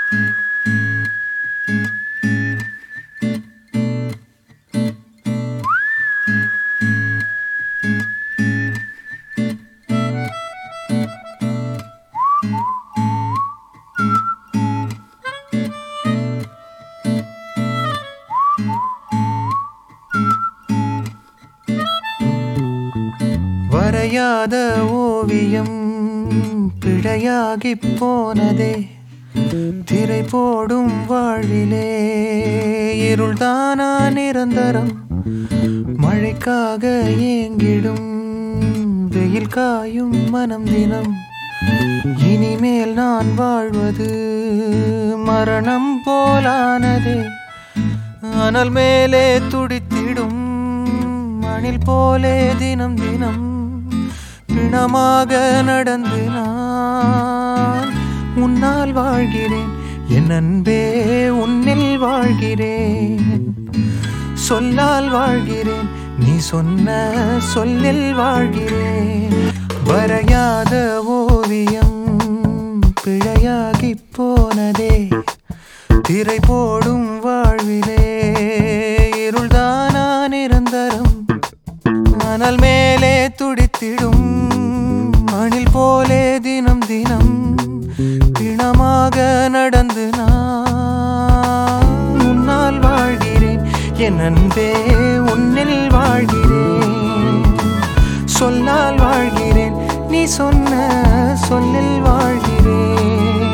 வரையாத ஓவியம் பிழையாகிப் போனதே திரை போடும் வாழ்விலே இருள்தானா நிரந்தரம் மழைக்காக ஏங்கிடும் வெயில் காயும் மனம் தினம் இனிமேல் நான் வாழ்வது மரணம் போலானதே அனல் மேலே துடித்திடும் மணில் போலே தினம் தினம் பிணமாக நடந்து நான் உன்னால் வாழ்கிறேன் என் அன்பே உன்னில் வாழ்கிறேன் சொல்லால் வாழ்கிறேன் நீ சொன்ன சொல்லில் வாழ்கிறேன் வரையாத ஓவியம் பிழையாகிப் போனதே திரை போடும் வாழ்விலே இருள்தானா நிரந்தரம் மணல் மேலே துடித்திடும் மணில் போலே தினம் தினம் பிணமாக நடந்து நான் உன்னால் வாழ்கிறேன் என் அன்பே உன்னில் வாழ்கிறேன் சொல்லால் வாழ்கிறேன் நீ சொன்ன சொல்லில் வாழ்கிறேன்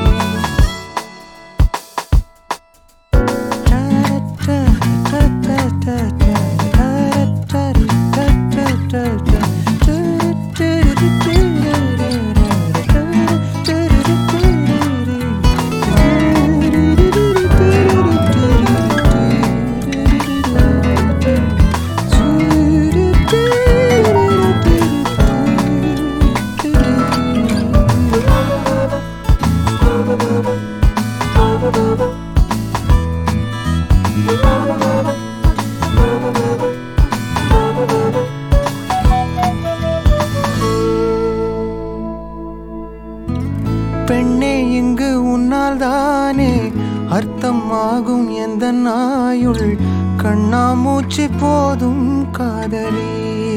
பெண்ணே இங்கு உன்னால் தானே அர்த்தம் ஆகும் எந்த நாயுள் கண்ணாமூச்சி போதும் காதலி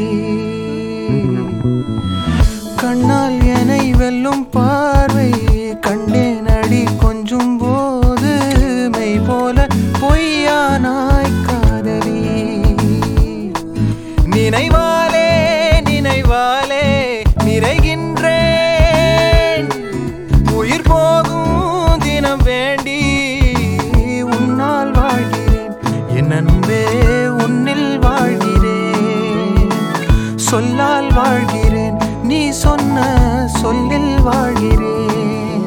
கண்ணால் என்னை வெல்லும் பார்வை கண்டேன் அடி கொஞ்சும் போது மெய் போல பொய்யானாய் காதலி நினைவாலே நினைவாலே நிறைகின்றேன் உயிர் போகும் தினம் வேண்டி உன்னால் வாழ்கிறேன் என் அன்பே உன்னில் வாழ்கிறேன் சொல்லால் வாழ்கிறேன் நீ சொன்ன சொல்லில் வாழ்கிறேன்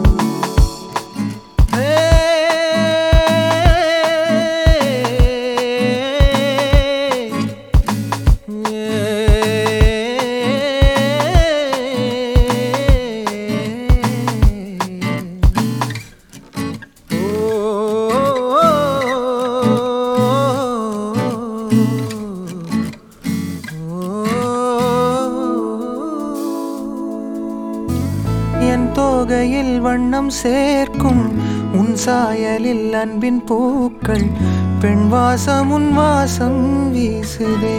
என் தோகையில் வண்ணம் சேர்க்கும் உன் சாயலில் அன்பின் பூக்கள் பெண் வாசம் உன் வாசம் வீசுதே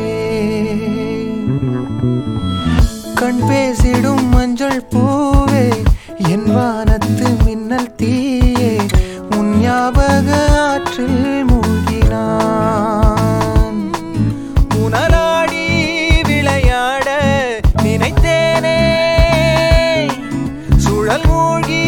கண் பேசிடும் மஞ்சள் பூவே என் வானத்து மின்னல் தீயே உன் ஞாபக ஆற்றில் மூழ்கினான் உணலாடி விளையாட நினைத்தேனே சுழல் மூழ்கி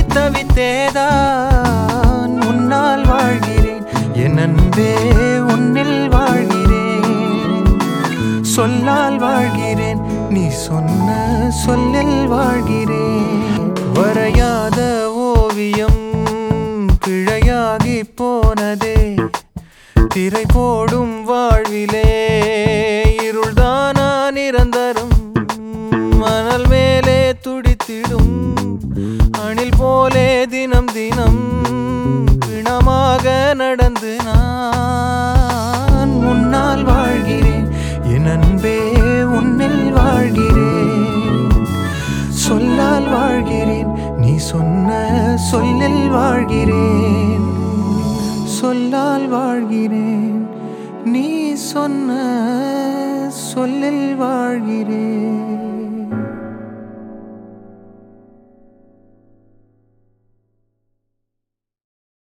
தவித்தேதான் உன்னால் வாழ்கிறேன் என் அன்பே உன்னில் வாழ்கிறேன் சொல்லால் வாழ்கிறேன் நீ சொன்ன சொல்லில் வாழ்கிறேன் வரையாத ஓவியம் பிழையாகி போனதே திரை போடும் வாழ்விலே இருள்தானா நிரந்தரம் மணல் மேலே துடித்திடும் அணில் போலே தினம் தினம் பிணமாக நடந்து நான் உன்னால் வாழ்கிறேன் என் அன்பே உன்னில் வாழ்கிறேன் சொல்லால் வாழ்கிறேன் நீ சொன்ன சொல்லில் வாழ்கிறேன் சொல்லால் வாழ்கிறேன் நீ சொன்ன சொல்லில் வாழ்கிறேன்